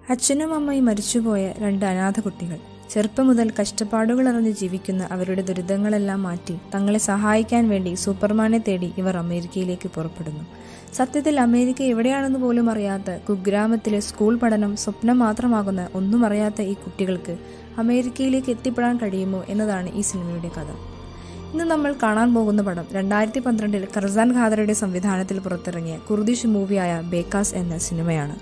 അച്ഛനും അമ്മയും മരിച്ചുപോയ രണ്ട് അനാഥ കുട്ടികൾ ചെറുപ്പം മുതൽ കഷ്ടപ്പാടുകൾ അറിഞ്ഞ് ജീവിക്കുന്ന അവരുടെ ദുരിതങ്ങളെല്ലാം മാറ്റി തങ്ങളെ സഹായിക്കാൻ വേണ്ടി സൂപ്പർമാനെ തേടി ഇവർ അമേരിക്കയിലേക്ക് പുറപ്പെടുന്നു സത്യത്തിൽ അമേരിക്ക എവിടെയാണെന്ന് പോലും അറിയാത്ത കുഗ്രാമത്തിലെ സ്കൂൾ പഠനം സ്വപ്നം മാത്രമാകുന്ന ഒന്നും അറിയാത്ത ഈ കുട്ടികൾക്ക് അമേരിക്കയിലേക്ക് എത്തിപ്പെടാൻ കഴിയുമോ എന്നതാണ് ഈ സിനിമയുടെ കഥ ഇന്ന് നമ്മൾ കാണാൻ പോകുന്ന പടം രണ്ടായിരത്തി പന്ത്രണ്ടിൽ കർസാൻ ഖാദറുടെ സംവിധാനത്തിൽ പുറത്തിറങ്ങിയ കുർദിഷ് മൂവിയായ ബേക്കാസ് എന്ന സിനിമയാണ്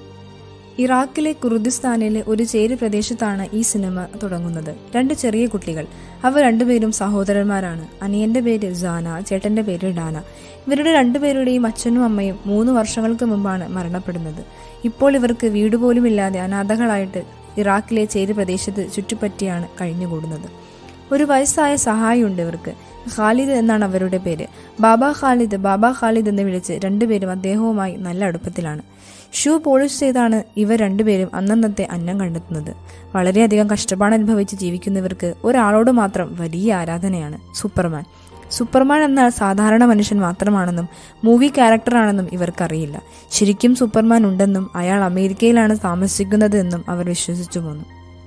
ഇറാഖിലെ കുർദിസ്ഥാനിലെ ഒരു ചേരി പ്രദേശത്താണ് ഈ സിനിമ തുടങ്ങുന്നത് രണ്ട് ചെറിയ കുട്ടികൾ അവർ രണ്ടുപേരും സഹോദരന്മാരാണ് അനിയന്റെ പേര് ജാന ചേട്ടന്റെ പേര് ഡാന ഇവരുടെ രണ്ടുപേരുടെയും അച്ഛനും അമ്മയും മൂന്ന് വർഷങ്ങൾക്ക് മുമ്പാണ് മരണപ്പെടുന്നത് ഇപ്പോൾ ഇവർക്ക് വീട് പോലും ഇല്ലാതെ അനാഥകളായിട്ട് ഇറാഖിലെ ചേരി പ്രദേശത്ത് ചുറ്റിപ്പറ്റിയാണ് കഴിഞ്ഞുകൂടുന്നത് ഒരു വയസ്സായ സഹായിയുണ്ട് ഇവർക്ക് ഖാലിദ് എന്നാണ് അവരുടെ പേര് ബാബ ഖാലിദ് ബാബ ഖാലിദ് എന്ന് വിളിച്ച് രണ്ടുപേരും അദ്ദേഹവുമായി നല്ല അടുപ്പത്തിലാണ് ഷൂ പോളിഷ് ചെയ്താണ് ഇവർ രണ്ടുപേരും അന്നന്നത്തെ അന്നം കണ്ടെത്തുന്നത് വളരെയധികം കഷ്ടപ്പാട് അനുഭവിച്ച് ജീവിക്കുന്നവർക്ക് ഒരാളോട് മാത്രം വലിയ ആരാധനയാണ് സൂപ്പർമാൻ സൂപ്പർമാൻ എന്നാൽ സാധാരണ മനുഷ്യൻ മാത്രമാണെന്നും മൂവി ക്യാരക്ടറാണെന്നും ഇവർക്കറിയില്ല ശരിക്കും സൂപ്പർമാൻ ഉണ്ടെന്നും അയാൾ അമേരിക്കയിലാണ് താമസിക്കുന്നത് എന്നും അവർ വിശ്വസിച്ചു പോന്നു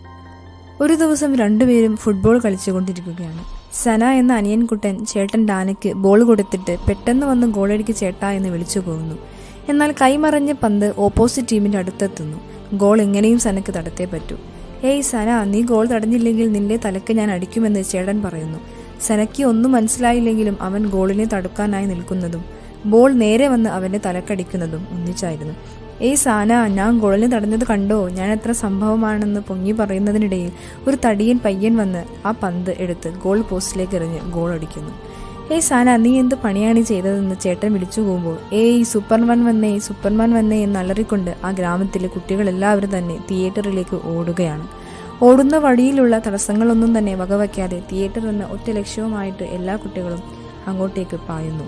ഒരു ദിവസം രണ്ടുപേരും ഫുട്ബോൾ കളിച്ചുകൊണ്ടിരിക്കുകയാണ് സന എന്ന അനിയൻകുട്ടൻ ചേട്ടൻ ഡാനയ്ക്ക് ബോൾ കൊടുത്തിട്ട് പെട്ടെന്ന് വന്ന് ഗോളടിക്ക് ചേട്ടാ എന്ന് വിളിച്ചു പോകുന്നു എന്നാൽ കൈമറഞ്ഞ പന്ത് ഓപ്പോസിറ്റ് ടീമിന്റെ അടുത്തെത്തുന്നു ഗോൾ എങ്ങനെയും സനക്ക് തടത്തേ പറ്റൂ ഏയ് സന നീ ഗോൾ തടഞ്ഞില്ലെങ്കിൽ നിന്റെ തലക്ക് ഞാൻ അടിക്കുമെന്ന് ചേട്ടൻ പറയുന്നു സനയ്ക്ക് ഒന്നും മനസ്സിലായില്ലെങ്കിലും അവൻ ഗോളിനെ തടുക്കാനായി നിൽക്കുന്നതും ബോൾ നേരെ വന്ന് അവന്റെ തലക്കടിക്കുന്നതും ഒന്നിച്ചായിരുന്നു ഏയ് സാന ഞാൻ ഗോളിനെ തടഞ്ഞത് കണ്ടോ ഞാൻ എത്ര സംഭവമാണെന്ന് പൊങ്ങി പറയുന്നതിനിടയിൽ ഒരു തടിയൻ പയ്യൻ വന്ന് ആ പന്ത് എടുത്ത് ഗോൾ പോസ്റ്റിലേക്ക് എറിഞ്ഞ് ഗോൾ അടിക്കുന്നു ഏയ് സാന നീ എന്ത് പണിയാണ് ചെയ്തതെന്ന് ചേട്ടൻ വിളിച്ചു പോകുമ്പോൾ ഏയ് സൂപ്പർമാൻ വന്നേ സൂപ്പർമാൻ വന്നേ എന്ന് അലറിക്കൊണ്ട് ആ ഗ്രാമത്തിലെ കുട്ടികളെല്ലാവരും തന്നെ തിയേറ്ററിലേക്ക് ഓടുകയാണ് ഓടുന്ന വഴിയിലുള്ള തടസ്സങ്ങളൊന്നും തന്നെ വകവയ്ക്കാതെ തിയേറ്റർ എന്ന ഒറ്റ ലക്ഷ്യവുമായിട്ട് എല്ലാ കുട്ടികളും അങ്ങോട്ടേക്ക് പായുന്നു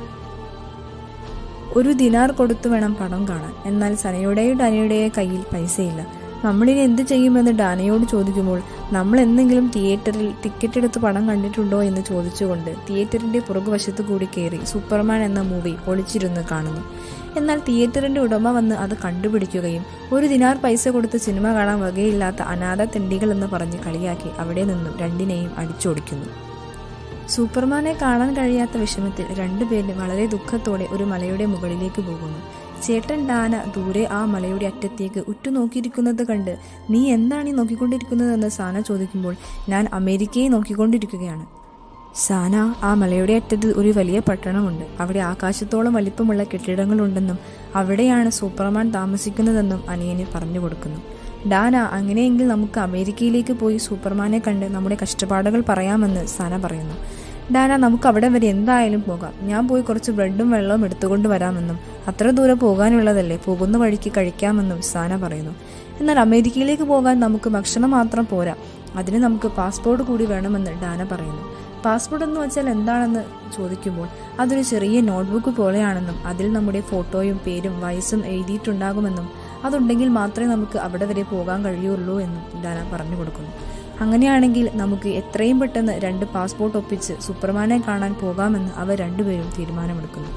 ഒരു ദിനാർ കൊടുത്തു വേണം പടം കാണാൻ എന്നാൽ സനയുടെയോ ഡാനയുടെയോ കയ്യിൽ പൈസയില്ല നമ്മളിനി എന്ത് ചെയ്യുമെന്ന് ഡാനയോട് ചോദിക്കുമ്പോൾ നമ്മൾ എന്തെങ്കിലും തിയേറ്ററിൽ ടിക്കറ്റ് എടുത്ത് പടം കണ്ടിട്ടുണ്ടോ എന്ന് ചോദിച്ചുകൊണ്ട് തിയേറ്ററിന്റെ പുറകുവശത്ത് കൂടി കയറി സൂപ്പർമാൻ എന്ന മൂവി ഒളിച്ചിരുന്ന് കാണുന്നു എന്നാൽ തിയേറ്ററിന്റെ ഉടമ വന്ന് അത് കണ്ടുപിടിക്കുകയും ഒരു ദിനാർ പൈസ കൊടുത്ത് സിനിമ കാണാൻ വകയില്ലാത്ത അനാഥ തെണ്ടികൾ എന്ന് പറഞ്ഞ് കളിയാക്കി അവിടെ നിന്നും രണ്ടിനെയും അടിച്ചോടിക്കുന്നു സൂപ്പർമാനെ കാണാൻ കഴിയാത്ത വിഷമത്തിൽ രണ്ടുപേരും വളരെ ദുഃഖത്തോടെ ഒരു മലയുടെ മുകളിലേക്ക് പോകുന്നു ചേട്ടൻ ഡാന ദൂരെ ആ മലയുടെ അറ്റത്തേക്ക് ഉറ്റുനോക്കിയിരിക്കുന്നത് കണ്ട് നീ എന്താണ് ഈ നോക്കിക്കൊണ്ടിരിക്കുന്നതെന്ന് സാന ചോദിക്കുമ്പോൾ ഞാൻ അമേരിക്കയെ നോക്കിക്കൊണ്ടിരിക്കുകയാണ് സാന ആ മലയുടെ അറ്റത്ത് ഒരു വലിയ പട്ടണമുണ്ട് അവിടെ ആകാശത്തോളം വലിപ്പമുള്ള കെട്ടിടങ്ങളുണ്ടെന്നും അവിടെയാണ് സൂപ്പർമാൻ താമസിക്കുന്നതെന്നും അനിയന് പറഞ്ഞു കൊടുക്കുന്നു ഡാന അങ്ങനെയെങ്കിൽ നമുക്ക് അമേരിക്കയിലേക്ക് പോയി സൂപ്പർമാനെ കണ്ട് നമ്മുടെ കഷ്ടപ്പാടുകൾ പറയാമെന്ന് സാന പറയുന്നു ഡാന നമുക്ക് അവിടെ വരെ എന്തായാലും പോകാം ഞാൻ പോയി കുറച്ച് ബ്രെഡും വെള്ളവും എടുത്തുകൊണ്ട് വരാമെന്നും അത്ര ദൂരം പോകാനുള്ളതല്ലേ പോകുന്ന വഴിക്ക് കഴിക്കാമെന്നും സാന പറയുന്നു എന്നാൽ അമേരിക്കയിലേക്ക് പോകാൻ നമുക്ക് ഭക്ഷണം മാത്രം പോരാ അതിന് നമുക്ക് പാസ്പോർട്ട് കൂടി വേണമെന്ന് ഡാന പറയുന്നു പാസ്പോർട്ട് എന്ന് വെച്ചാൽ എന്താണെന്ന് ചോദിക്കുമ്പോൾ അതൊരു ചെറിയ നോട്ട്ബുക്ക് പോലെയാണെന്നും അതിൽ നമ്മുടെ ഫോട്ടോയും പേരും വയസ്സും എഴുതിയിട്ടുണ്ടാകുമെന്നും അതുണ്ടെങ്കിൽ മാത്രമേ നമുക്ക് അവിടെ വരെ പോകാൻ കഴിയുള്ളൂ എന്നും ഡാന പറഞ്ഞു കൊടുക്കുന്നു അങ്ങനെയാണെങ്കിൽ നമുക്ക് എത്രയും പെട്ടെന്ന് രണ്ട് പാസ്പോർട്ട് ഒപ്പിച്ച് സൂപ്പർമാനെ കാണാൻ പോകാമെന്ന് അവർ രണ്ടുപേരും തീരുമാനമെടുക്കുന്നു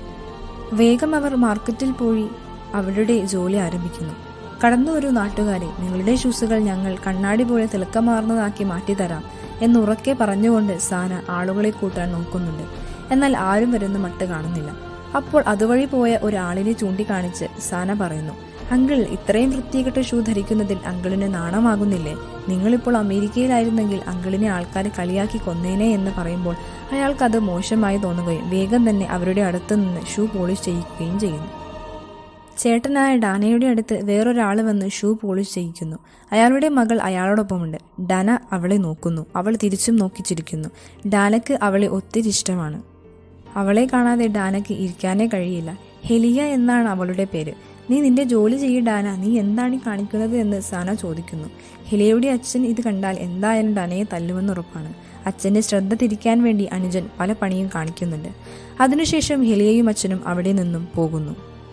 വേഗം അവർ മാർക്കറ്റിൽ പോയി അവരുടെ ജോലി ആരംഭിക്കുന്നു കടന്നു ഒരു നാട്ടുകാരെ നിങ്ങളുടെ ഷൂസുകൾ ഞങ്ങൾ കണ്ണാടി പോലെ തിളക്കമാർന്നതാക്കി മാറ്റിത്തരാം എന്ന് ഉറക്കെ പറഞ്ഞുകൊണ്ട് സാന ആളുകളെ കൂട്ടാൻ നോക്കുന്നുണ്ട് എന്നാൽ ആരും വരുന്ന മട്ട് കാണുന്നില്ല അപ്പോൾ അതുവഴി പോയ ഒരാളിനെ ചൂണ്ടിക്കാണിച്ച് സാന പറയുന്നു അങ്കിൾ ഇത്രയും വൃത്തികെട്ട ഷൂ ധരിക്കുന്നതിൽ അങ്കിളിന് നാണമാകുന്നില്ലേ നിങ്ങളിപ്പോൾ അമേരിക്കയിലായിരുന്നെങ്കിൽ അങ്കിളിനെ ആൾക്കാരെ കളിയാക്കി കൊന്നേനെ എന്ന് പറയുമ്പോൾ അയാൾക്കത് മോശമായി തോന്നുകയും വേഗം തന്നെ അവരുടെ അടുത്ത് നിന്ന് ഷൂ പോളിഷ് ചെയ്യിക്കുകയും ചെയ്യുന്നു ചേട്ടനായ ഡാനയുടെ അടുത്ത് വേറൊരാൾ വന്ന് ഷൂ പോളിഷ് ചെയ്യിക്കുന്നു അയാളുടെ മകൾ അയാളോടൊപ്പമുണ്ട് ഡാന അവളെ നോക്കുന്നു അവൾ തിരിച്ചും നോക്കിച്ചിരിക്കുന്നു ഡാനക്ക് അവളെ ഒത്തിരി ഇഷ്ടമാണ് അവളെ കാണാതെ ഡാനക്ക് ഇരിക്കാനേ കഴിയില്ല ഹെലിയ എന്നാണ് അവളുടെ പേര് നീ നിന്റെ ജോലി ചെയ്യ ഡാന നീ എന്താണ് ഈ കാണിക്കുന്നത് എന്ന് സാന ചോദിക്കുന്നു ഹെലിയയുടെ അച്ഛൻ ഇത് കണ്ടാൽ എന്തായാലും ഡാനയെ തല്ലുമെന്ന് ഉറപ്പാണ് അച്ഛന്റെ ശ്രദ്ധ തിരിക്കാൻ വേണ്ടി അനുജൻ പല പണിയും കാണിക്കുന്നുണ്ട് അതിനുശേഷം ഹെലിയയും അച്ഛനും അവിടെ നിന്നും പോകുന്നു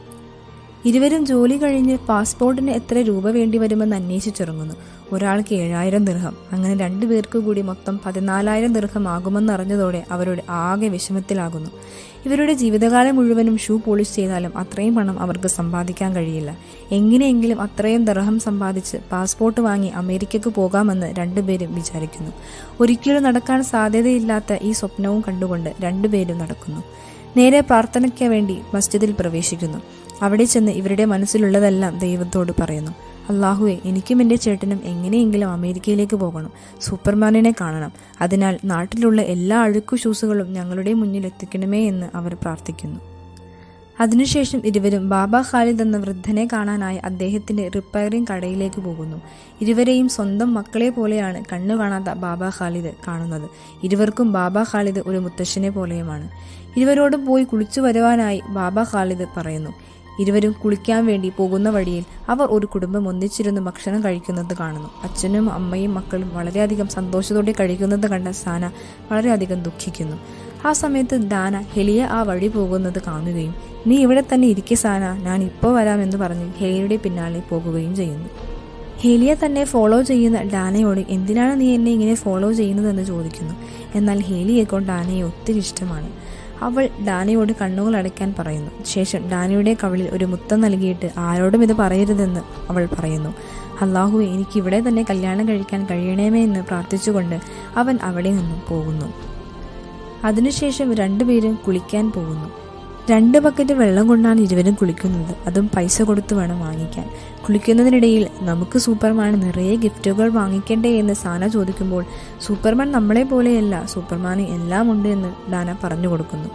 ഇരുവരും ജോലി കഴിഞ്ഞ് പാസ്പോർട്ടിന് എത്ര രൂപ വേണ്ടി വരുമെന്ന് അന്വേഷിച്ചിറങ്ങുന്നു ഒരാൾക്ക് ഏഴായിരം ദീർഘം അങ്ങനെ രണ്ടു പേർക്ക് കൂടി മൊത്തം പതിനാലായിരം ദീർഘം ആകുമെന്ന് അറിഞ്ഞതോടെ അവരുടെ ആകെ വിഷമത്തിലാകുന്നു ഇവരുടെ ജീവിതകാലം മുഴുവനും ഷൂ പോളിഷ് ചെയ്താലും അത്രയും പണം അവർക്ക് സമ്പാദിക്കാൻ കഴിയില്ല എങ്ങനെയെങ്കിലും അത്രയും ദർഹം സമ്പാദിച്ച് പാസ്പോർട്ട് വാങ്ങി അമേരിക്കക്ക് പോകാമെന്ന് രണ്ടുപേരും വിചാരിക്കുന്നു ഒരിക്കലും നടക്കാൻ സാധ്യതയില്ലാത്ത ഈ സ്വപ്നവും കണ്ടുകൊണ്ട് രണ്ടുപേരും നടക്കുന്നു നേരെ പ്രാർത്ഥനയ്ക്ക് വേണ്ടി മസ്ജിദിൽ പ്രവേശിക്കുന്നു അവിടെ ചെന്ന് ഇവരുടെ മനസ്സിലുള്ളതെല്ലാം ദൈവത്തോട് പറയുന്നു അള്ളാഹുവെ എനിക്കും എൻ്റെ ചേട്ടനും എങ്ങനെയെങ്കിലും അമേരിക്കയിലേക്ക് പോകണം സൂപ്പർമാനിനെ കാണണം അതിനാൽ നാട്ടിലുള്ള എല്ലാ അഴുക്കു ഷൂസുകളും ഞങ്ങളുടെ മുന്നിൽ എത്തിക്കണമേ എന്ന് അവർ പ്രാർത്ഥിക്കുന്നു അതിനുശേഷം ഇരുവരും ബാബ ഖാലിദ് എന്ന വൃദ്ധനെ കാണാനായി അദ്ദേഹത്തിന്റെ റിപ്പയറിംഗ് കടയിലേക്ക് പോകുന്നു ഇരുവരെയും സ്വന്തം മക്കളെ പോലെയാണ് കണ്ണു കാണാത്ത ബാബ ഖാലിദ് കാണുന്നത് ഇരുവർക്കും ബാബ ഖാലിദ് ഒരു മുത്തശ്ശനെ പോലെയുമാണ് ഇരുവരോടും പോയി കുളിച്ചു വരുവാനായി ബാബ ഖാലിദ് പറയുന്നു ഇരുവരും കുളിക്കാൻ വേണ്ടി പോകുന്ന വഴിയിൽ അവർ ഒരു കുടുംബം ഒന്നിച്ചിരുന്ന് ഭക്ഷണം കഴിക്കുന്നത് കാണുന്നു അച്ഛനും അമ്മയും മക്കളും വളരെയധികം സന്തോഷത്തോടെ കഴിക്കുന്നത് കണ്ട സാന വളരെയധികം ദുഃഖിക്കുന്നു ആ സമയത്ത് ദാന ഹെലിയ ആ വഴി പോകുന്നത് കാണുകയും നീ ഇവിടെ തന്നെ ഇരിക്കെ സാന ഞാൻ ഇപ്പോൾ വരാമെന്ന് പറഞ്ഞ് ഹെലിയുടെ പിന്നാലെ പോകുകയും ചെയ്യുന്നു ഹെലിയ തന്നെ ഫോളോ ചെയ്യുന്ന ഡാനയോട് എന്തിനാണ് നീ എന്നെ ഇങ്ങനെ ഫോളോ ചെയ്യുന്നതെന്ന് ചോദിക്കുന്നു എന്നാൽ ഹേലിയെക്കോ ഡാനയെ ഒത്തിരി ഇഷ്ടമാണ് അവൾ ഡാനയോട് കണ്ണുകൾ അടയ്ക്കാൻ പറയുന്നു ശേഷം ഡാനയുടെ കവിളിൽ ഒരു മുത്തം നൽകിയിട്ട് ആരോടും ഇത് പറയരുതെന്ന് അവൾ പറയുന്നു അള്ളാഹു എനിക്ക് ഇവിടെ തന്നെ കല്യാണം കഴിക്കാൻ കഴിയണമേ എന്ന് പ്രാർത്ഥിച്ചുകൊണ്ട് അവൻ അവിടെ നിന്നും പോകുന്നു അതിനുശേഷം രണ്ടുപേരും കുളിക്കാൻ പോകുന്നു രണ്ട് ബക്കറ്റ് വെള്ളം കൊണ്ടാണ് ഇരുവരും കുളിക്കുന്നത് അതും പൈസ കൊടുത്ത് വേണം വാങ്ങിക്കാൻ കുളിക്കുന്നതിനിടയിൽ നമുക്ക് സൂപ്പർമാൻ നിറയെ ഗിഫ്റ്റുകൾ വാങ്ങിക്കണ്ടേ എന്ന് സാന ചോദിക്കുമ്പോൾ സൂപ്പർമാൻ നമ്മളെ പോലെയല്ല സൂപ്പർമാന് എല്ലാം ഉണ്ട് എന്ന് ഡാന പറഞ്ഞു കൊടുക്കുന്നു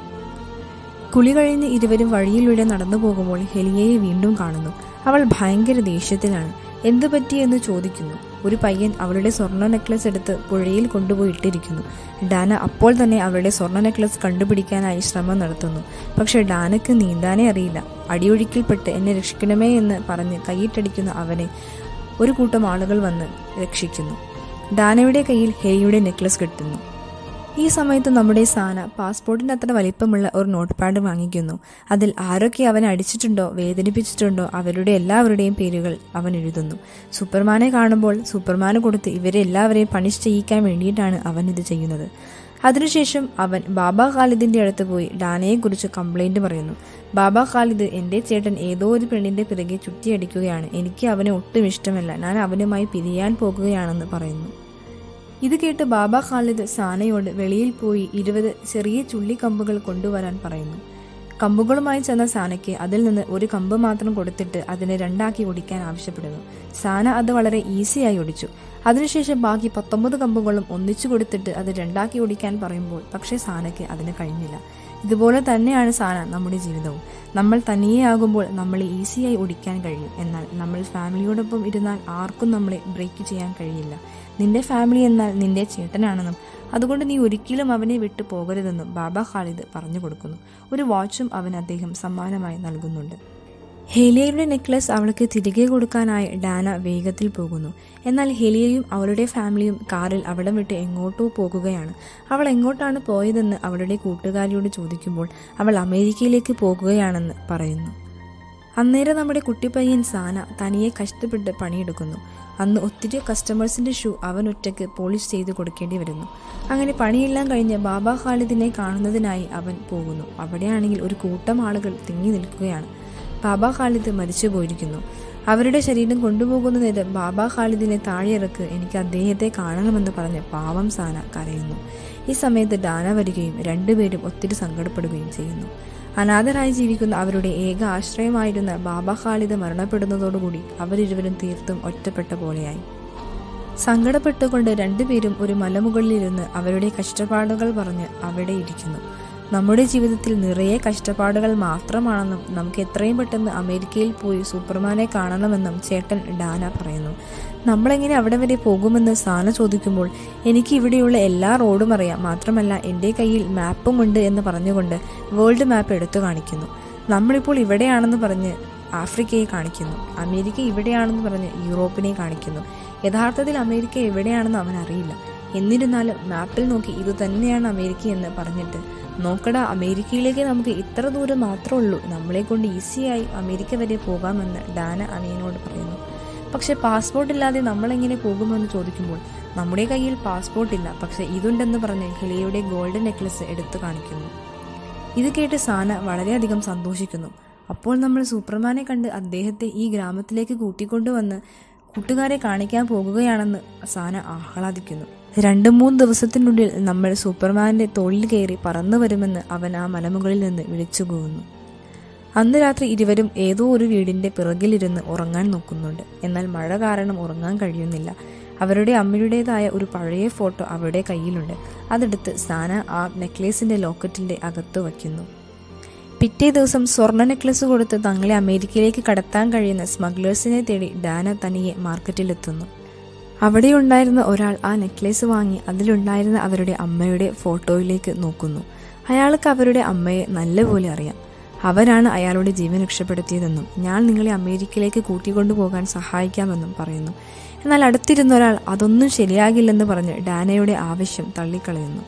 കുളി കഴിഞ്ഞ് ഇരുവരും വഴിയിലൂടെ നടന്നു പോകുമ്പോൾ ഹെലിയയെ വീണ്ടും കാണുന്നു അവൾ ഭയങ്കര ദേഷ്യത്തിലാണ് എന്തു പറ്റിയെന്ന് ചോദിക്കുന്നു ഒരു പയ്യൻ അവളുടെ സ്വർണ്ണ നെക്ലസ് എടുത്ത് പുഴയിൽ കൊണ്ടുപോയി ഇട്ടിരിക്കുന്നു ഡാന അപ്പോൾ തന്നെ അവളുടെ സ്വർണ്ണ നെക്ലസ് കണ്ടുപിടിക്കാനായി ശ്രമം നടത്തുന്നു പക്ഷെ ഡാനക്ക് നീന്താനേ അറിയില്ല അടിയൊഴുക്കിൽപ്പെട്ട് എന്നെ രക്ഷിക്കണമേ എന്ന് പറഞ്ഞ് കൈയിട്ടടിക്കുന്ന അവനെ ഒരു കൂട്ടം ആളുകൾ വന്ന് രക്ഷിക്കുന്നു ഡാനയുടെ കയ്യിൽ ഹെലിയുടെ നെക്ലസ് കിട്ടുന്നു ഈ സമയത്ത് നമ്മുടെ സാന പാസ്പോർട്ടിന്റെ അത്ര വലിപ്പമുള്ള ഒരു നോട്ട് പാഡ് വാങ്ങിക്കുന്നു അതിൽ ആരൊക്കെ അവനെ അടിച്ചിട്ടുണ്ടോ വേദനിപ്പിച്ചിട്ടുണ്ടോ അവരുടെ എല്ലാവരുടെയും പേരുകൾ അവൻ എഴുതുന്നു സൂപ്പർമാനെ കാണുമ്പോൾ സൂപ്പർമാന് കൊടുത്ത് ഇവരെ എല്ലാവരെയും പണിഷ് ചെയ്യിക്കാൻ വേണ്ടിയിട്ടാണ് അവൻ ഇത് ചെയ്യുന്നത് അതിനുശേഷം അവൻ ബാബ ഖാലിദിന്റെ അടുത്ത് പോയി ഡാനയെക്കുറിച്ച് കംപ്ലൈന്റ് പറയുന്നു ബാബ ഖാലിദ് എന്റെ ചേട്ടൻ ഏതോ ഒരു പെണ്ണിന്റെ പിറകെ ചുറ്റിയടിക്കുകയാണ് എനിക്ക് അവനെ ഒട്ടും ഇഷ്ടമല്ല ഞാൻ അവനുമായി പിരിയാൻ പോകുകയാണെന്ന് പറയുന്നു ഇത് കേട്ട് ബാബ ഖാലിദ് സാനയോട് വെളിയിൽ പോയി ഇരുപത് ചെറിയ ചുള്ളിക്കമ്പുകൾ കൊണ്ടുവരാൻ പറയുന്നു കമ്പുകളുമായി ചെന്ന സാനയ്ക്ക് അതിൽ നിന്ന് ഒരു കമ്പ് മാത്രം കൊടുത്തിട്ട് അതിനെ രണ്ടാക്കി ഒടിക്കാൻ ആവശ്യപ്പെടുന്നു സാന അത് വളരെ ഈസിയായി ഒടിച്ചു അതിനുശേഷം ബാക്കി പത്തൊമ്പത് കമ്പുകളും ഒന്നിച്ചു കൊടുത്തിട്ട് അത് രണ്ടാക്കി ഒടിക്കാൻ പറയുമ്പോൾ പക്ഷേ സാനയ്ക്ക് അതിന് കഴിഞ്ഞില്ല ഇതുപോലെ തന്നെയാണ് സാന നമ്മുടെ ജീവിതവും നമ്മൾ തനിയെയാകുമ്പോൾ നമ്മളെ ഈസിയായി ഒടിക്കാൻ കഴിയും എന്നാൽ നമ്മൾ ഫാമിലിയോടൊപ്പം ഇരുന്നാൽ ആർക്കും നമ്മളെ ബ്രേക്ക് ചെയ്യാൻ കഴിയില്ല നിന്റെ ഫാമിലി എന്നാൽ നിന്റെ ചേട്ടനാണെന്നും അതുകൊണ്ട് നീ ഒരിക്കലും അവനെ വിട്ടു പോകരുതെന്നും ബാബ ഖാലിദ് പറഞ്ഞു കൊടുക്കുന്നു ഒരു വാച്ചും അവൻ അദ്ദേഹം സമ്മാനമായി നൽകുന്നുണ്ട് ഹേലിയയുടെ നെക്ലസ് അവൾക്ക് തിരികെ കൊടുക്കാനായി ഡാന വേഗത്തിൽ പോകുന്നു എന്നാൽ ഹേലിയയും അവളുടെ ഫാമിലിയും കാറിൽ അവിടം വിട്ട് എങ്ങോട്ടോ പോകുകയാണ് അവൾ എങ്ങോട്ടാണ് പോയതെന്ന് അവളുടെ കൂട്ടുകാരിയോട് ചോദിക്കുമ്പോൾ അവൾ അമേരിക്കയിലേക്ക് പോകുകയാണെന്ന് പറയുന്നു അന്നേരം നമ്മുടെ കുട്ടിപ്പയ്യൻ സാന തനിയെ കഷ്ടപ്പെട്ട് പണിയെടുക്കുന്നു അന്ന് ഒത്തിരി കസ്റ്റമേഴ്സിന്റെ ഷൂ അവൻ ഒറ്റയ്ക്ക് പോളിഷ് ചെയ്ത് കൊടുക്കേണ്ടി വരുന്നു അങ്ങനെ പണിയെല്ലാം കഴിഞ്ഞ് ബാബ ഖാലിദിനെ കാണുന്നതിനായി അവൻ പോകുന്നു അവിടെയാണെങ്കിൽ ഒരു കൂട്ടം ആളുകൾ തിങ്ങി നിൽക്കുകയാണ് ബാബ ഖാലിദ് മരിച്ചു പോയിരിക്കുന്നു അവരുടെ ശരീരം കൊണ്ടുപോകുന്ന നേരം ബാബ ഖാലിദിനെ താഴെയിറക്ക് എനിക്ക് അദ്ദേഹത്തെ കാണണമെന്ന് പറഞ്ഞ് പാവം സാന കരയുന്നു ഈ സമയത്ത് ഡാന വരികയും രണ്ടുപേരും ഒത്തിരി സങ്കടപ്പെടുകയും ചെയ്യുന്നു അനാഥരായി ജീവിക്കുന്ന അവരുടെ ഏക ആശ്രയമായിരുന്ന ബാബ ഖാലിദ് മരണപ്പെടുന്നതോടുകൂടി അവരിരുവരും തീർത്തും ഒറ്റപ്പെട്ട പോലെയായി സങ്കടപ്പെട്ടുകൊണ്ട് രണ്ടുപേരും ഒരു മലമുകളിലിരുന്ന് അവരുടെ കഷ്ടപ്പാടുകൾ പറഞ്ഞ് അവിടെ ഇരിക്കുന്നു നമ്മുടെ ജീവിതത്തിൽ നിറയെ കഷ്ടപ്പാടുകൾ മാത്രമാണെന്നും നമുക്ക് എത്രയും പെട്ടെന്ന് അമേരിക്കയിൽ പോയി സൂപ്പർമാനെ കാണണമെന്നും ചേട്ടൻ ഡാന പറയുന്നു നമ്മളെങ്ങനെ അവിടെ വരെ പോകുമെന്ന് സാന ചോദിക്കുമ്പോൾ എനിക്ക് ഇവിടെയുള്ള എല്ലാ റോഡും അറിയാം മാത്രമല്ല എൻ്റെ കയ്യിൽ മാപ്പും ഉണ്ട് എന്ന് പറഞ്ഞുകൊണ്ട് വേൾഡ് മാപ്പ് എടുത്തു കാണിക്കുന്നു നമ്മളിപ്പോൾ ഇവിടെയാണെന്ന് പറഞ്ഞ് ആഫ്രിക്കയെ കാണിക്കുന്നു അമേരിക്ക ഇവിടെയാണെന്ന് പറഞ്ഞ് യൂറോപ്പിനെ കാണിക്കുന്നു യഥാർത്ഥത്തിൽ അമേരിക്ക എവിടെയാണെന്ന് അവൻ അറിയില്ല എന്നിരുന്നാലും മാപ്പിൽ നോക്കി ഇത് തന്നെയാണ് അമേരിക്ക എന്ന് പറഞ്ഞിട്ട് നോക്കടാ അമേരിക്കയിലേക്ക് നമുക്ക് ഇത്ര ദൂരം മാത്രമേ ഉള്ളൂ നമ്മളെ കൊണ്ട് ഈസിയായി അമേരിക്ക വരെ പോകാമെന്ന് ഡാന അനിയനോട് പറയുന്നു പക്ഷെ പാസ്പോർട്ട് ഇല്ലാതെ നമ്മളെങ്ങനെ പോകുമെന്ന് ചോദിക്കുമ്പോൾ നമ്മുടെ കയ്യിൽ പാസ്പോർട്ട് ഇല്ല പക്ഷെ ഇതുണ്ടെന്ന് പറഞ്ഞ് ഹിലിയുടെ ഗോൾഡൻ നെക്ലസ് എടുത്തു കാണിക്കുന്നു ഇത് കേട്ട് സാന വളരെയധികം സന്തോഷിക്കുന്നു അപ്പോൾ നമ്മൾ സൂപ്പർമാനെ കണ്ട് അദ്ദേഹത്തെ ഈ ഗ്രാമത്തിലേക്ക് കൂട്ടിക്കൊണ്ടുവന്ന് കൂട്ടുകാരെ കാണിക്കാൻ പോകുകയാണെന്ന് സാന ആഹ്ലാദിക്കുന്നു രണ്ട് മൂന്ന് ദിവസത്തിനുള്ളിൽ നമ്മൾ സൂപ്പർമാന്റെ തോളിൽ കയറി പറന്നു വരുമെന്ന് അവൻ ആ മലമുകളിൽ നിന്ന് വിളിച്ചു പോകുന്നു അന്ന് രാത്രി ഇരുവരും ഏതോ ഒരു വീടിന്റെ പിറകിലിരുന്ന് ഉറങ്ങാൻ നോക്കുന്നുണ്ട് എന്നാൽ മഴ കാരണം ഉറങ്ങാൻ കഴിയുന്നില്ല അവരുടെ അമ്മയുടേതായ ഒരു പഴയ ഫോട്ടോ അവരുടെ കയ്യിലുണ്ട് അതെടുത്ത് സാന ആ നെക്ലേസിന്റെ ലോക്കറ്റിന്റെ അകത്ത് വയ്ക്കുന്നു പിറ്റേ ദിവസം സ്വർണ്ണ നെക്ലസ് കൊടുത്ത് തങ്ങളെ അമേരിക്കയിലേക്ക് കടത്താൻ കഴിയുന്ന സ്മഗ്ലേഴ്സിനെ തേടി ഡാന തനിയെ മാർക്കറ്റിലെത്തുന്നു അവിടെ ഉണ്ടായിരുന്ന ഒരാൾ ആ നെക്ലേസ് വാങ്ങി അതിലുണ്ടായിരുന്ന അവരുടെ അമ്മയുടെ ഫോട്ടോയിലേക്ക് നോക്കുന്നു അയാൾക്ക് അവരുടെ അമ്മയെ നല്ലപോലെ അറിയാം അവരാണ് അയാളുടെ ജീവൻ രക്ഷപ്പെടുത്തിയതെന്നും ഞാൻ നിങ്ങളെ അമേരിക്കയിലേക്ക് കൂട്ടിക്കൊണ്ടുപോകാൻ സഹായിക്കാമെന്നും പറയുന്നു എന്നാൽ അടുത്തിരുന്ന ഒരാൾ അതൊന്നും ശരിയാകില്ലെന്ന് പറഞ്ഞ് ഡാനയുടെ ആവശ്യം തള്ളിക്കളയുന്നു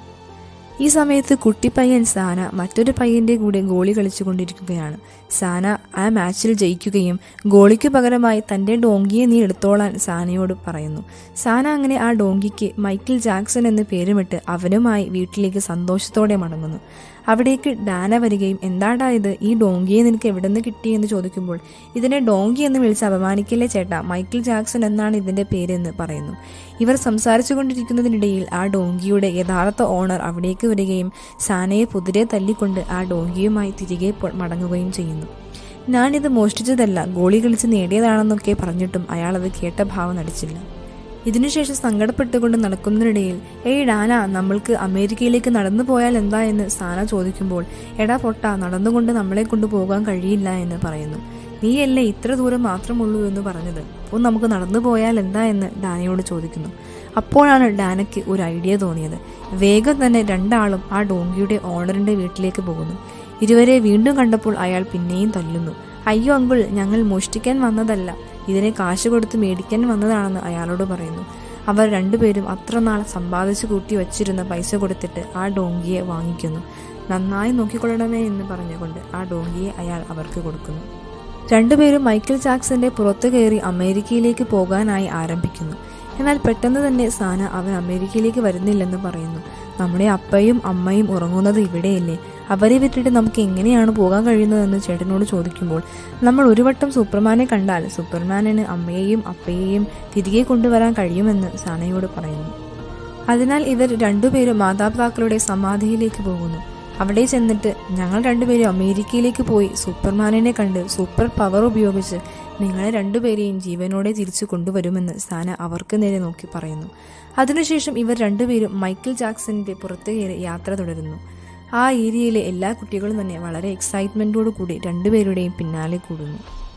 ഈ സമയത്ത് കുട്ടിപ്പയ്യൻ സാന മറ്റൊരു പയ്യന്റെ കൂടെ ഗോളി കളിച്ചുകൊണ്ടിരിക്കുകയാണ് സാന ആ മാച്ചിൽ ജയിക്കുകയും ഗോളിക്ക് പകരമായി തന്റെ ഡോങ്കിയെ നീ എടുത്തോളാൻ സാനയോട് പറയുന്നു സാന അങ്ങനെ ആ ഡോങ്കിക്ക് മൈക്കിൾ ജാക്സൺ എന്ന് പേരുമിട്ട് അവനുമായി വീട്ടിലേക്ക് സന്തോഷത്തോടെ മടങ്ങുന്നു അവിടേക്ക് ഡാന വരികയും എന്താടാ ഇത് ഈ ഡോങ്കിയെ നിനക്ക് എവിടെ നിന്ന് കിട്ടിയെന്ന് ചോദിക്കുമ്പോൾ ഇതിനെ ഡോങ്കി എന്ന് വിളിച്ച് അപമാനിക്കല്ലേ ചേട്ടാ മൈക്കിൾ ജാക്സൺ എന്നാണ് ഇതിന്റെ പേരെന്ന് പറയുന്നു ഇവർ സംസാരിച്ചുകൊണ്ടിരിക്കുന്നതിനിടയിൽ ആ ഡോങ്കിയുടെ യഥാർത്ഥ ഓണർ അവിടേക്ക് വരികയും സാനയെ കുതിരെ തല്ലിക്കൊണ്ട് ആ ഡോങ്കിയുമായി തിരികെ പൊ- മടങ്ങുകയും ചെയ്യുന്നു ഞാനിത് മോഷ്ടിച്ചതല്ല ഗോളി കളിച്ച് നേടിയതാണെന്നൊക്കെ പറഞ്ഞിട്ടും അയാൾ അത് കേട്ട ഭാവം നടിച്ചില്ല ഇതിനുശേഷം സങ്കടപ്പെട്ടുകൊണ്ട് നടക്കുന്നതിനിടയിൽ ഏയ് ഡാന നമ്മൾക്ക് അമേരിക്കയിലേക്ക് നടന്നു പോയാൽ എന്താ എന്ന് സാന ചോദിക്കുമ്പോൾ എടാ പൊട്ട നടന്നുകൊണ്ട് നമ്മളെ കൊണ്ടുപോകാൻ കഴിയില്ല എന്ന് പറയുന്നു നീയല്ലേ ഇത്ര ദൂരം മാത്രമുള്ളൂ എന്ന് പറഞ്ഞത് അപ്പോൾ നമുക്ക് നടന്നു പോയാൽ എന്താ എന്ന് ഡാനയോട് ചോദിക്കുന്നു അപ്പോഴാണ് ഡാനയ്ക്ക് ഒരു ഐഡിയ തോന്നിയത് വേഗം തന്നെ രണ്ടാളും ആ ഡോങ്കിയുടെ ഓണറിന്റെ വീട്ടിലേക്ക് പോകുന്നു ഇരുവരെ വീണ്ടും കണ്ടപ്പോൾ അയാൾ പിന്നെയും തല്ലുന്നു അയ്യോ അങ്കിൾ ഞങ്ങൾ മോഷ്ടിക്കാൻ വന്നതല്ല ഇതിനെ കാശ് കൊടുത്ത് മേടിക്കാൻ വന്നതാണെന്ന് അയാളോട് പറയുന്നു അവർ രണ്ടുപേരും അത്ര നാൾ സമ്പാദിച്ചു കൂട്ടി വച്ചിരുന്ന പൈസ കൊടുത്തിട്ട് ആ ഡോങ്കിയെ വാങ്ങിക്കുന്നു നന്നായി നോക്കിക്കൊള്ളണമേ എന്ന് പറഞ്ഞുകൊണ്ട് ആ ഡോങ്കിയെ അയാൾ അവർക്ക് കൊടുക്കുന്നു രണ്ടുപേരും മൈക്കിൾ ജാക്സന്റെ പുറത്തു കയറി അമേരിക്കയിലേക്ക് പോകാനായി ആരംഭിക്കുന്നു എന്നാൽ പെട്ടെന്ന് തന്നെ സാന അവൻ അമേരിക്കയിലേക്ക് വരുന്നില്ലെന്ന് പറയുന്നു നമ്മുടെ അപ്പയും അമ്മയും ഉറങ്ങുന്നത് ഇവിടെയല്ലേ അവരെ വിട്ടിട്ട് നമുക്ക് എങ്ങനെയാണ് പോകാൻ കഴിയുന്നതെന്ന് ചേട്ടനോട് ചോദിക്കുമ്പോൾ നമ്മൾ ഒരു വട്ടം സൂപ്പർമാനെ കണ്ടാൽ സൂപ്പർമാനിന് അമ്മയെയും അപ്പയെയും തിരികെ കൊണ്ടുവരാൻ കഴിയുമെന്ന് സാനയോട് പറയുന്നു അതിനാൽ ഇവർ രണ്ടുപേരും മാതാപിതാക്കളുടെ സമാധിയിലേക്ക് പോകുന്നു അവിടെ ചെന്നിട്ട് ഞങ്ങൾ രണ്ടുപേരും അമേരിക്കയിലേക്ക് പോയി സൂപ്പർമാനിനെ കണ്ട് സൂപ്പർ പവർ ഉപയോഗിച്ച് നിങ്ങളെ രണ്ടുപേരെയും ജീവനോടെ തിരിച്ചു കൊണ്ടുവരുമെന്ന് സാന അവർക്ക് നേരെ നോക്കി പറയുന്നു അതിനുശേഷം ഇവർ രണ്ടുപേരും മൈക്കിൾ ജാക്സന്റെ പുറത്തു കയറി യാത്ര തുടരുന്നു ആ ഏരിയയിലെ എല്ലാ കുട്ടികളും തന്നെ വളരെ എക്സൈറ്റ്മെന്റോടു കൂടി രണ്ടുപേരുടെയും പിന്നാലെ കൂടുന്നു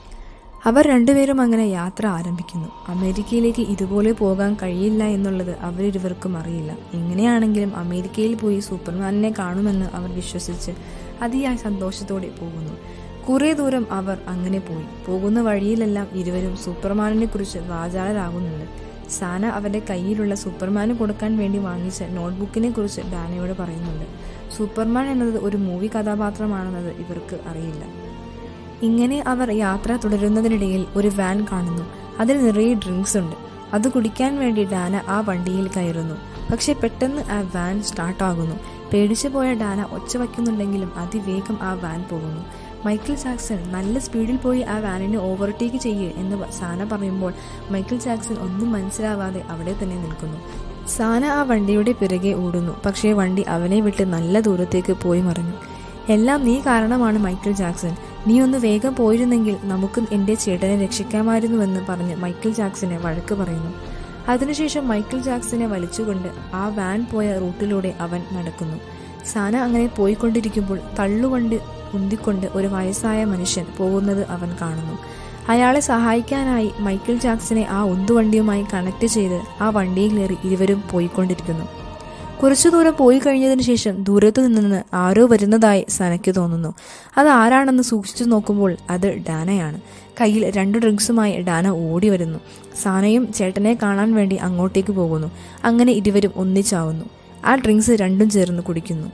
അവർ രണ്ടുപേരും അങ്ങനെ യാത്ര ആരംഭിക്കുന്നു അമേരിക്കയിലേക്ക് ഇതുപോലെ പോകാൻ കഴിയില്ല എന്നുള്ളത് അവരിരുവർക്കും അറിയില്ല എങ്ങനെയാണെങ്കിലും അമേരിക്കയിൽ പോയി സൂപ്പർമാനിനെ കാണുമെന്ന് അവർ വിശ്വസിച്ച് അതിയായ സന്തോഷത്തോടെ പോകുന്നു കുറെ ദൂരം അവർ അങ്ങനെ പോയി പോകുന്ന വഴിയിലെല്ലാം ഇരുവരും സൂപ്പർമാനിനെ കുറിച്ച് വാചാലരാകുന്നുണ്ട് സാന അവന്റെ കയ്യിലുള്ള സൂപ്പർമാന് കൊടുക്കാൻ വേണ്ടി വാങ്ങിച്ച നോട്ട്ബുക്കിനെ കുറിച്ച് ഡാനയോട് പറയുന്നുണ്ട് സൂപ്പർമാൻ എന്നത് ഒരു മൂവി കഥാപാത്രമാണെന്നത് ഇവർക്ക് അറിയില്ല ഇങ്ങനെ അവർ യാത്ര തുടരുന്നതിനിടയിൽ ഒരു വാൻ കാണുന്നു അതിൽ നിറയെ ഡ്രിങ്ക്സ് ഉണ്ട് അത് കുടിക്കാൻ വേണ്ടി ഡാന ആ വണ്ടിയിൽ കയറുന്നു പക്ഷെ പെട്ടെന്ന് ആ വാൻ സ്റ്റാർട്ടാകുന്നു പേടിച്ചു പോയ ഡാന ഒച്ച വയ്ക്കുന്നുണ്ടെങ്കിലും അതിവേഗം ആ വാൻ പോകുന്നു മൈക്കിൾ ജാക്സൺ നല്ല സ്പീഡിൽ പോയി ആ വാനിനെ ഓവർടേക്ക് ചെയ്യേ എന്ന് സാന പറയുമ്പോൾ മൈക്കിൾ ജാക്സൺ ഒന്നും മനസ്സിലാവാതെ അവിടെ തന്നെ നിൽക്കുന്നു സാന ആ വണ്ടിയുടെ പിറകെ ഓടുന്നു പക്ഷേ വണ്ടി അവനെ വിട്ട് നല്ല ദൂരത്തേക്ക് പോയി മറിഞ്ഞു എല്ലാം നീ കാരണമാണ് മൈക്കിൾ ജാക്സൺ നീ ഒന്ന് വേഗം പോയിരുന്നെങ്കിൽ നമുക്ക് എന്റെ ചേട്ടനെ രക്ഷിക്കാമായിരുന്നുവെന്ന് പറഞ്ഞ് മൈക്കിൾ ജാക്സനെ വഴക്ക് പറയുന്നു അതിനുശേഷം മൈക്കിൾ ജാക്സനെ വലിച്ചുകൊണ്ട് ആ വാൻ പോയ റൂട്ടിലൂടെ അവൻ നടക്കുന്നു സാന അങ്ങനെ പോയിക്കൊണ്ടിരിക്കുമ്പോൾ തള്ളുകൊണ്ട് ഉന്തിക്കൊണ്ട് ഒരു വയസ്സായ മനുഷ്യൻ പോകുന്നത് അവൻ കാണുന്നു അയാളെ സഹായിക്കാനായി മൈക്കിൾ ജാക്സനെ ആ ഉന്തുവണ്ടിയുമായി കണക്ട് ചെയ്ത് ആ വണ്ടിയിലേറി ഇരുവരും പോയിക്കൊണ്ടിരിക്കുന്നു കുറച്ചു ദൂരം പോയി കഴിഞ്ഞതിന് ശേഷം ദൂരത്തു നിന്ന് ആരോ വരുന്നതായി സനയ്ക്ക് തോന്നുന്നു അത് ആരാണെന്ന് സൂക്ഷിച്ചു നോക്കുമ്പോൾ അത് ഡാനയാണ് കയ്യിൽ രണ്ട് ഡ്രിങ്ക്സുമായി ഡാന ഓടി വരുന്നു സാനയും ചേട്ടനെ കാണാൻ വേണ്ടി അങ്ങോട്ടേക്ക് പോകുന്നു അങ്ങനെ ഇരുവരും ഒന്നിച്ചാവുന്നു ആ ഡ്രിങ്ക്സ് രണ്ടും ചേർന്ന് കുടിക്കുന്നു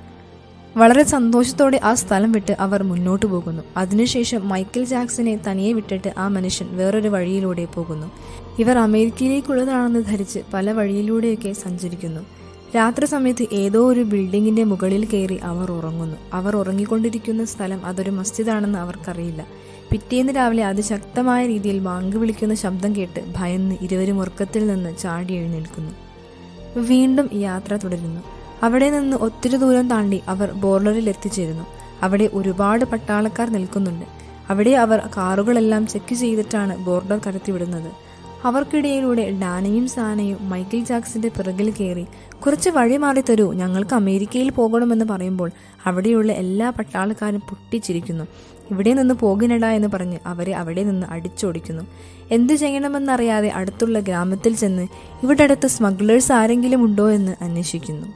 വളരെ സന്തോഷത്തോടെ ആ സ്ഥലം വിട്ട് അവർ മുന്നോട്ടു പോകുന്നു അതിനുശേഷം മൈക്കിൾ ജാക്സനെ തനിയെ വിട്ടിട്ട് ആ മനുഷ്യൻ വേറൊരു വഴിയിലൂടെ പോകുന്നു ഇവർ അമേരിക്കയിലേക്കുള്ളതാണെന്ന് ധരിച്ച് പല വഴിയിലൂടെയൊക്കെ സഞ്ചരിക്കുന്നു രാത്രി സമയത്ത് ഏതോ ഒരു ബിൽഡിങ്ങിന്റെ മുകളിൽ കയറി അവർ ഉറങ്ങുന്നു അവർ ഉറങ്ങിക്കൊണ്ടിരിക്കുന്ന സ്ഥലം അതൊരു മസ്ജിദാണെന്ന് അവർക്കറിയില്ല പിറ്റേന്ന് രാവിലെ അതിശക്തമായ രീതിയിൽ ബാങ്ക് വിളിക്കുന്ന ശബ്ദം കേട്ട് ഭയന്ന് ഇരുവരും ഉറക്കത്തിൽ നിന്ന് ചാടി എഴുന്നേൽക്കുന്നു വീണ്ടും യാത്ര തുടരുന്നു അവിടെ നിന്ന് ഒത്തിരി ദൂരം താണ്ടി അവർ ബോർഡറിൽ എത്തിച്ചേരുന്നു അവിടെ ഒരുപാട് പട്ടാളക്കാർ നിൽക്കുന്നുണ്ട് അവിടെ അവർ കാറുകളെല്ലാം ചെക്ക് ചെയ്തിട്ടാണ് ബോർഡർ കടത്തിവിടുന്നത് അവർക്കിടയിലൂടെ ഡാനയും സാനയും മൈക്കിൾ ജാക്സിന്റെ പിറകിൽ കയറി കുറച്ച് വഴി മാറി തരൂ ഞങ്ങൾക്ക് അമേരിക്കയിൽ പോകണമെന്ന് പറയുമ്പോൾ അവിടെയുള്ള എല്ലാ പട്ടാളക്കാരും പൊട്ടിച്ചിരിക്കുന്നു ഇവിടെ നിന്ന് പോകിനടാ എന്ന് പറഞ്ഞ് അവരെ അവിടെ നിന്ന് അടിച്ചോടിക്കുന്നു എന്തു ചെയ്യണമെന്നറിയാതെ അടുത്തുള്ള ഗ്രാമത്തിൽ ചെന്ന് ഇവിടെ അടുത്ത് സ്മഗ്ലേഴ്സ് ആരെങ്കിലും ഉണ്ടോ എന്ന് അന്വേഷിക്കുന്നു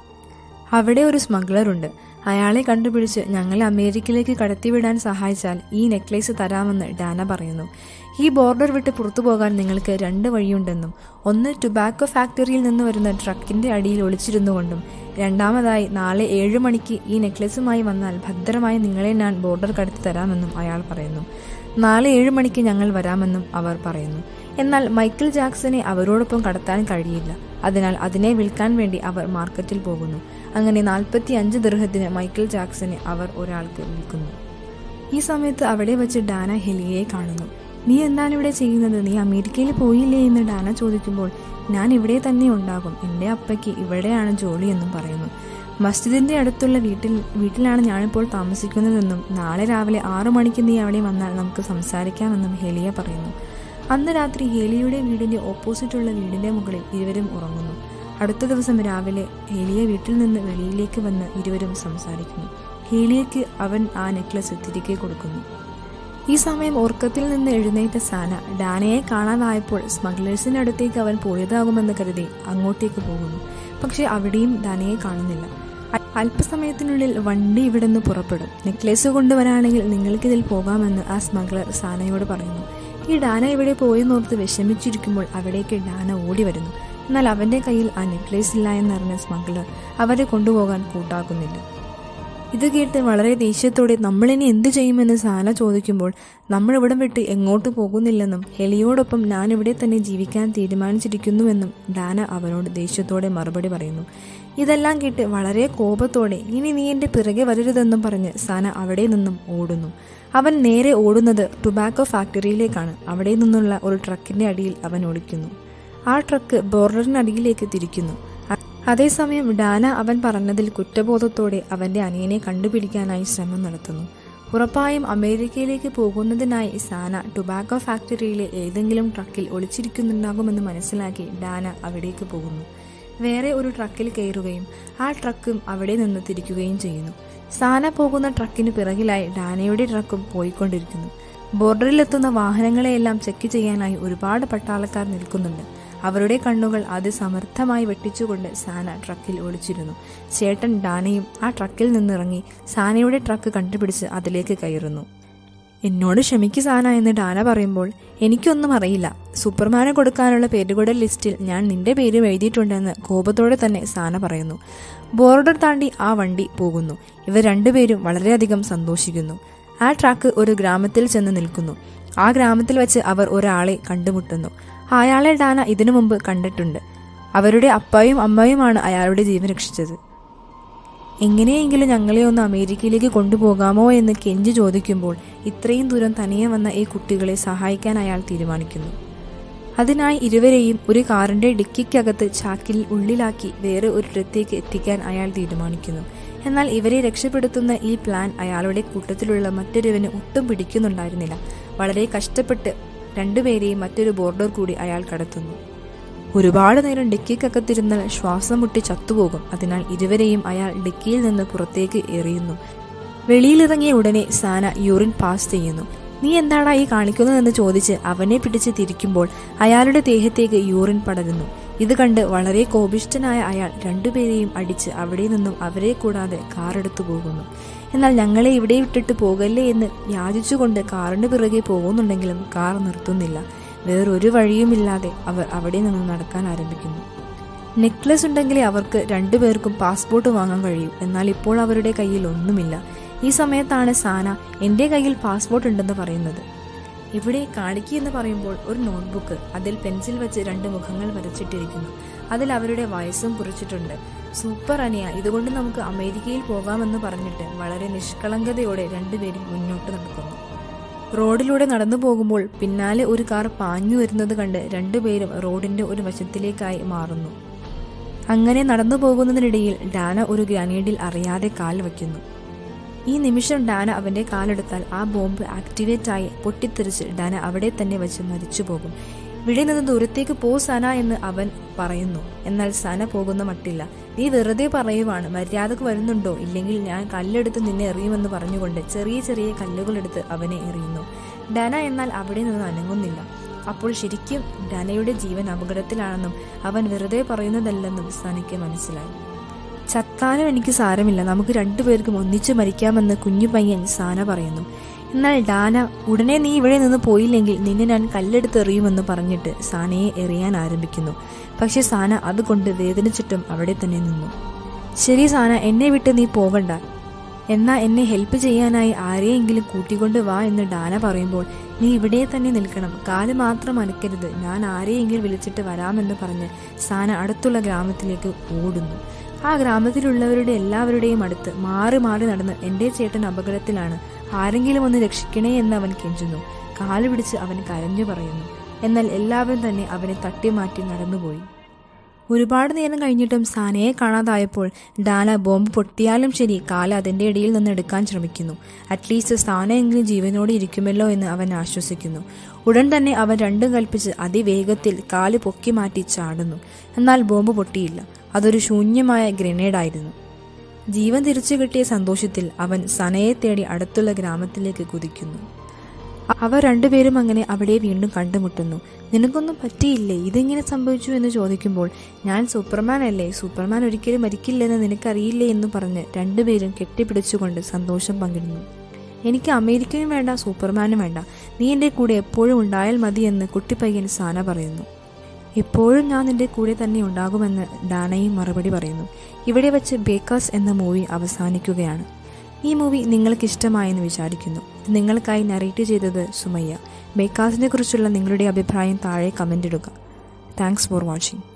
അവിടെ ഒരു സ്മഗ്ലർ ഉണ്ട് അയാളെ കണ്ടുപിടിച്ച് ഞങ്ങളെ അമേരിക്കയിലേക്ക് കടത്തിവിടാൻ സഹായിച്ചാൽ ഈ നെക്ലേസ് തരാമെന്ന് ഡാന പറയുന്നു ഈ ബോർഡർ വിട്ട് പുറത്തു പോകാൻ നിങ്ങൾക്ക് രണ്ട് വഴിയുണ്ടെന്നും ഒന്ന് ടുബാക്കോ ഫാക്ടറിയിൽ നിന്ന് വരുന്ന ട്രക്കിന്റെ അടിയിൽ ഒളിച്ചിരുന്നുകൊണ്ടും രണ്ടാമതായി നാളെ ഏഴ് മണിക്ക് ഈ നെക്ലേസുമായി വന്നാൽ ഭദ്രമായി നിങ്ങളെ ഞാൻ ബോർഡർ കടത്തി തരാമെന്നും അയാൾ പറയുന്നു നാളെ ഏഴ് മണിക്ക് ഞങ്ങൾ വരാമെന്നും അവർ പറയുന്നു എന്നാൽ മൈക്കിൾ ജാക്സനെ അവരോടൊപ്പം കടത്താൻ കഴിയില്ല അതിനാൽ അതിനെ വിൽക്കാൻ വേണ്ടി അവർ മാർക്കറ്റിൽ പോകുന്നു അങ്ങനെ നാൽപ്പത്തി അഞ്ച് ദൃഹത്തിന് മൈക്കിൾ ജാക്സനെ അവർ ഒരാൾക്ക് വിൽക്കുന്നു ഈ സമയത്ത് അവിടെ വെച്ച് ഡാന ഹെലിയെ കാണുന്നു നീ എന്താണ് ഇവിടെ ചെയ്യുന്നത് നീ അമേരിക്കയിൽ പോയില്ലേ എന്ന് ഡാന ചോദിക്കുമ്പോൾ ഞാൻ ഇവിടെ തന്നെ ഉണ്ടാകും എൻ്റെ അപ്പയ്ക്ക് ഇവിടെയാണ് ജോലി എന്നും പറയുന്നു മസ്ജിദിന്റെ അടുത്തുള്ള വീട്ടിൽ വീട്ടിലാണ് ഞാനിപ്പോൾ താമസിക്കുന്നതെന്നും നാളെ രാവിലെ ആറു മണിക്ക് നീ അവിടെ വന്നാൽ നമുക്ക് സംസാരിക്കാമെന്നും ഹെലിയ പറയുന്നു അന്ന് രാത്രി ഹേലിയുടെ വീടിന്റെ ഓപ്പോസിറ്റുള്ള വീടിന്റെ മുകളിൽ ഇരുവരും ഉറങ്ങുന്നു അടുത്ത ദിവസം രാവിലെ ഹേലിയ വീട്ടിൽ നിന്ന് വെളിയിലേക്ക് വന്ന് ഇരുവരും സംസാരിക്കുന്നു ഹേലിയയ്ക്ക് അവൻ ആ നെക്ലസ് തിരികെ കൊടുക്കുന്നു ഈ സമയം ഉറക്കത്തിൽ നിന്ന് എഴുന്നേറ്റ സാന ഡാനയെ കാണാതായപ്പോൾ സ്മഗ്ലേഴ്സിന്റെ അടുത്തേക്ക് അവൻ പോയതാകുമെന്ന് കരുതി അങ്ങോട്ടേക്ക് പോകുന്നു പക്ഷെ അവിടെയും ഡാനയെ കാണുന്നില്ല അ- അല്പസമയത്തിനുള്ളിൽ വണ്ടി ഇവിടെ നിന്ന് പുറപ്പെടും നെക്ലേസ് കൊണ്ടുവരാണെങ്കിൽ നിങ്ങൾക്കിതിൽ പോകാമെന്ന് ആ സ്മഗ്ലർ സാനയോട് പറയുന്നു ഈ ഡാന ഇവിടെ പോയെന്നോർത്ത് വിഷമിച്ചിരിക്കുമ്പോൾ അവിടേക്ക് ഡാന ഓടി വരുന്നു എന്നാൽ അവന്റെ കയ്യിൽ ആ നെക്ലേസ് ഇല്ല എന്നറിഞ്ഞ സ്മഗ്ലർ അവരെ കൊണ്ടുപോകാൻ കൂട്ടാക്കുന്നില്ല ഇത് കേട്ട് വളരെ ദേഷ്യത്തോടെ നമ്മളിനി എന്തു ചെയ്യുമെന്ന് സാന ചോദിക്കുമ്പോൾ നമ്മൾ ഇവിടം വിട്ട് എങ്ങോട്ട് പോകുന്നില്ലെന്നും ഹെലിയോടൊപ്പം ഞാൻ ഇവിടെ തന്നെ ജീവിക്കാൻ തീരുമാനിച്ചിരിക്കുന്നുവെന്നും ഡാന അവനോട് ദേഷ്യത്തോടെ മറുപടി പറയുന്നു ഇതെല്ലാം കേട്ട് വളരെ കോപത്തോടെ ഇനി നീ എന്റെ പിറകെ വരരുതെന്നും പറഞ്ഞ് സാന അവിടെ നിന്നും ഓടുന്നു അവൻ നേരെ ഓടുന്നത് ടുബാക്കോ ഫാക്ടറിയിലേക്കാണ് അവിടെ നിന്നുള്ള ഒരു ട്രക്കിന്റെ അടിയിൽ അവൻ ഒളിക്കുന്നു ആ ട്രക്ക് ബോർഡറിനടിയിലേക്ക് തിരിക്കുന്നു അ- അതേസമയം ഡാന അവൻ പറഞ്ഞതിൽ കുറ്റബോധത്തോടെ അവന്റെ അനിയനെ കണ്ടുപിടിക്കാനായി ശ്രമം നടത്തുന്നു ഉറപ്പായും അമേരിക്കയിലേക്ക് പോകുന്നതിനായി സാന ടുബാക്കോ ഫാക്ടറിയിലെ ഏതെങ്കിലും ട്രക്കിൽ ഒളിച്ചിരിക്കുന്നുണ്ടാകുമെന്ന് മനസ്സിലാക്കി ഡാന അവിടേക്ക് പോകുന്നു വേറെ ഒരു ട്രക്കിൽ കയറുകയും ആ ട്രക്കും അവിടെ നിന്ന് തിരിക്കുകയും ചെയ്യുന്നു സാന പോകുന്ന ട്രക്കിന് പിറകിലായി ഡാനയുടെ ട്രക്കും പോയിക്കൊണ്ടിരിക്കുന്നു ബോർഡറിലെത്തുന്ന വാഹനങ്ങളെയെല്ലാം ചെക്ക് ചെയ്യാനായി ഒരുപാട് പട്ടാളക്കാർ നിൽക്കുന്നുണ്ട് അവരുടെ കണ്ണുകൾ അതിസമർത്ഥമായി വെട്ടിച്ചുകൊണ്ട് സാന ട്രക്കിൽ ഒളിച്ചിരുന്നു ചേട്ടൻ ഡാനയും ആ ട്രക്കിൽ നിന്നിറങ്ങി സാനയുടെ ട്രക്ക് കണ്ടുപിടിച്ച് അതിലേക്ക് കയറുന്നു എന്നോട് ക്ഷമിക്ക് സാന എന്ന് ഡാന പറയുമ്പോൾ എനിക്കൊന്നും അറിയില്ല സൂപ്പർമാന് കൊടുക്കാനുള്ള പേരുകളുടെ ലിസ്റ്റിൽ ഞാൻ നിന്റെ പേരും എഴുതിയിട്ടുണ്ടെന്ന് കോപത്തോടെ തന്നെ സാന പറയുന്നു ബോർഡർ താണ്ടി ആ വണ്ടി പോകുന്നു ഇവർ രണ്ടുപേരും വളരെയധികം സന്തോഷിക്കുന്നു ആ ട്രാക്ക് ഒരു ഗ്രാമത്തിൽ ചെന്ന് നിൽക്കുന്നു ആ ഗ്രാമത്തിൽ വെച്ച് അവർ ഒരാളെ കണ്ടുമുട്ടുന്നു അയാളെ ഡാന ഇതിനു മുമ്പ് കണ്ടിട്ടുണ്ട് അവരുടെ അപ്പായും അമ്മയുമാണ് അയാളുടെ ജീവൻ രക്ഷിച്ചത് എങ്ങനെയെങ്കിലും ഞങ്ങളെ ഒന്ന് അമേരിക്കയിലേക്ക് കൊണ്ടുപോകാമോ എന്ന് കെഞ്ചി ചോദിക്കുമ്പോൾ ഇത്രയും ദൂരം തനിയെ വന്ന ഈ കുട്ടികളെ സഹായിക്കാൻ അയാൾ തീരുമാനിക്കുന്നു അതിനായി ഇരുവരെയും ഒരു കാറിന്റെ ഡിക്കിക്കകത്ത് ചാക്കിൽ ഉള്ളിലാക്കി വേറെ ഒരിടത്തേക്ക് എത്തിക്കാൻ അയാൾ തീരുമാനിക്കുന്നു എന്നാൽ ഇവരെ രക്ഷപ്പെടുത്തുന്ന ഈ പ്ലാൻ അയാളുടെ കൂട്ടത്തിലുള്ള മറ്റൊരുവന് ഒട്ടും പിടിക്കുന്നുണ്ടായിരുന്നില്ല വളരെ കഷ്ടപ്പെട്ട് രണ്ടുപേരെയും മറ്റൊരു ബോർഡർ കൂടി അയാൾ കടത്തുന്നു ഒരുപാട് നേരം ഡിക്കിക്കകത്തിരുന്നാൽ ശ്വാസം മുട്ടി ചത്തുപോകും അതിനാൽ ഇരുവരെയും അയാൾ ഡിക്കിയിൽ നിന്ന് പുറത്തേക്ക് എറിയുന്നു വെളിയിലിറങ്ങിയ ഉടനെ സാന യൂറിൻ പാസ് ചെയ്യുന്നു നീ എന്താടാ ഈ കാണിക്കുന്നതെന്ന് ചോദിച്ച് അവനെ പിടിച്ച് തിരിക്കുമ്പോൾ അയാളുടെ ദേഹത്തേക്ക് യൂറിൻ പടരുന്നു ഇത് കണ്ട് വളരെ കോപിഷ്ഠനായ അയാൾ രണ്ടുപേരെയും അടിച്ച് അവിടെ നിന്നും അവരെ കൂടാതെ കാറെടുത്തു പോകുന്നു എന്നാൽ ഞങ്ങളെ ഇവിടെ വിട്ടിട്ട് പോകല്ലേ എന്ന് യാചിച്ചുകൊണ്ട് കാറിന് പിറകെ പോകുന്നുണ്ടെങ്കിലും കാർ നിർത്തുന്നില്ല വേറൊരു വഴിയുമില്ലാതെ അവർ അവിടെ നിന്ന് നടക്കാൻ ആരംഭിക്കുന്നു നെക്ലസ് ഉണ്ടെങ്കിലേ അവർക്ക് രണ്ടുപേർക്കും പാസ്പോർട്ട് വാങ്ങാൻ കഴിയൂ എന്നാൽ ഇപ്പോൾ അവരുടെ കയ്യിൽ ഒന്നുമില്ല ഈ സമയത്താണ് സാന എന്റെ കയ്യിൽ പാസ്പോർട്ട് ഉണ്ടെന്ന് പറയുന്നത് ഇവിടെ കാണിക്കുക എന്ന് പറയുമ്പോൾ ഒരു നോട്ട്ബുക്ക് അതിൽ പെൻസിൽ വെച്ച് രണ്ട് മുഖങ്ങൾ വരച്ചിട്ടിരിക്കുന്നു അതിൽ അവരുടെ വയസ്സും കുറിച്ചിട്ടുണ്ട് സൂപ്പർ അനിയ ഇതുകൊണ്ട് നമുക്ക് അമേരിക്കയിൽ പോകാമെന്ന് പറഞ്ഞിട്ട് വളരെ നിഷ്കളങ്കതയോടെ രണ്ടുപേരും മുന്നോട്ട് നടക്കുന്നു റോഡിലൂടെ നടന്നു പോകുമ്പോൾ പിന്നാലെ ഒരു കാർ പാഞ്ഞു വരുന്നത് കണ്ട് രണ്ടുപേരും റോഡിന്റെ ഒരു വശത്തിലേക്കായി മാറുന്നു അങ്ങനെ നടന്നു പോകുന്നതിനിടയിൽ ഡാന ഒരു ഗ്രാനേഡിൽ അറിയാതെ കാൽ വയ്ക്കുന്നു ഈ നിമിഷം ഡാന അവന്റെ കാലെടുത്താൽ ആ ബോംബ് ആക്ടിവേറ്റ് ആയി പൊട്ടിത്തെറിച്ച് ഡാന അവിടെ തന്നെ വെച്ച് മരിച്ചു പോകും ഇവിടെ നിന്ന് ദൂരത്തേക്ക് പോ സന എന്ന് അവൻ പറയുന്നു എന്നാൽ സന പോകുന്ന മട്ടില്ല നീ വെറുതെ പറയുവാണ് മര്യാദക്ക് വരുന്നുണ്ടോ ഇല്ലെങ്കിൽ ഞാൻ കല്ലെടുത്ത് നിന്നെ എറിയുമെന്ന് പറഞ്ഞുകൊണ്ട് ചെറിയ ചെറിയ കല്ലുകളെടുത്ത് അവനെ എറിയുന്നു ഡാന എന്നാൽ അവിടെ നിന്ന് അനങ്ങുന്നില്ല അപ്പോൾ ശരിക്കും ഡാനയുടെ ജീവൻ അപകടത്തിലാണെന്നും അവൻ വെറുതെ പറയുന്നതല്ലെന്നും സനയ്ക്ക് മനസ്സിലായി ചത്താലും എനിക്ക് സാരമില്ല നമുക്ക് രണ്ടുപേർക്കും ഒന്നിച്ചു മരിക്കാമെന്ന് കുഞ്ഞു പയ്യൻ സാന പറയുന്നു എന്നാൽ ഡാന ഉടനെ നീ ഇവിടെ നിന്ന് പോയില്ലെങ്കിൽ നിന്നെ ഞാൻ കല്ലെടുത്തെറിയുമെന്ന് പറഞ്ഞിട്ട് സാനയെ എറിയാൻ ആരംഭിക്കുന്നു പക്ഷെ സാന അതുകൊണ്ട് വേദനിച്ചിട്ടും അവിടെ തന്നെ നിന്നു ശരി സാന എന്നെ വിട്ട് നീ പോകണ്ട എന്നാ എന്നെ ഹെൽപ്പ് ചെയ്യാനായി ആരെയെങ്കിലും കൂട്ടിക്കൊണ്ട് വാ എന്ന് ഡാന പറയുമ്പോൾ നീ ഇവിടെ തന്നെ നിൽക്കണം കാല് മാത്രം അനക്കരുത് ഞാൻ ആരെയെങ്കിലും വിളിച്ചിട്ട് വരാമെന്ന് പറഞ്ഞ് സാന അടുത്തുള്ള ഗ്രാമത്തിലേക്ക് ഓടുന്നു ആ ഗ്രാമത്തിലുള്ളവരുടെ എല്ലാവരുടെയും അടുത്ത് മാറി മാറി നടന്ന് എന്റെ ചേട്ടൻ അപകടത്തിലാണ് ആരെങ്കിലും ഒന്ന് രക്ഷിക്കണേ എന്ന് അവൻ കെഞ്ചുന്നു കാല് പിടിച്ച് അവൻ കരഞ്ഞു പറയുന്നു എന്നാൽ എല്ലാവരും തന്നെ അവനെ തട്ടിമാറ്റി നടന്നുപോയി ഒരുപാട് നേരം കഴിഞ്ഞിട്ടും സാനയെ കാണാതായപ്പോൾ ഡാന ബോംബ് പൊട്ടിയാലും ശരി കാല അതിന്റെ ഇടയിൽ നിന്ന് എടുക്കാൻ ശ്രമിക്കുന്നു അറ്റ്ലീസ്റ്റ് സാനയെങ്കിലും ജീവനോടെ ഇരിക്കുമല്ലോ എന്ന് അവൻ ആശ്വസിക്കുന്നു ഉടൻ തന്നെ അവൻ രണ്ടും കൽപ്പിച്ച് അതിവേഗത്തിൽ കാല് പൊക്കി മാറ്റി ചാടുന്നു എന്നാൽ ബോംബ് പൊട്ടിയില്ല അതൊരു ശൂന്യമായ ഗ്രനേഡായിരുന്നു ജീവൻ തിരിച്ചു കിട്ടിയ സന്തോഷത്തിൽ അവൻ സനയെ തേടി അടുത്തുള്ള ഗ്രാമത്തിലേക്ക് കുതിക്കുന്നു അവർ രണ്ടുപേരും അങ്ങനെ അവിടെ വീണ്ടും കണ്ടുമുട്ടുന്നു നിനക്കൊന്നും പറ്റിയില്ലേ ഇതെങ്ങനെ സംഭവിച്ചു എന്ന് ചോദിക്കുമ്പോൾ ഞാൻ സൂപ്പർമാൻ അല്ലേ സൂപ്പർമാൻ ഒരിക്കലും മരിക്കില്ലെന്ന് നിനക്കറിയില്ലേ എന്ന് പറഞ്ഞ് രണ്ടുപേരും കെട്ടിപ്പിടിച്ചുകൊണ്ട് സന്തോഷം പങ്കിടുന്നു എനിക്ക് അമേരിക്കയും വേണ്ട സൂപ്പർമാനും വേണ്ട നീ എൻ്റെ കൂടെ എപ്പോഴും ഉണ്ടായാൽ മതി എന്ന് കുട്ടിപ്പയ്യൻ സാന പറയുന്നു എപ്പോഴും ഞാൻ നിന്റെ കൂടെ തന്നെ ഉണ്ടാകുമെന്ന് ഡാനയും മറുപടി പറയുന്നു ഇവിടെ വെച്ച് ബേക്കേഴ്സ് എന്ന മൂവി അവസാനിക്കുകയാണ് ഈ മൂവി നിങ്ങൾക്ക് ഇഷ്ടമായെന്ന് വിചാരിക്കുന്നു ഇത് നിങ്ങൾക്കായി നറേറ്റ് ചെയ്തത് സുമയ്യ ബേക്കാസിനെ കുറിച്ചുള്ള നിങ്ങളുടെ അഭിപ്രായം താഴെ കമൻ്റ് ഇടുക താങ്ക്സ് ഫോർ വാച്ചിങ്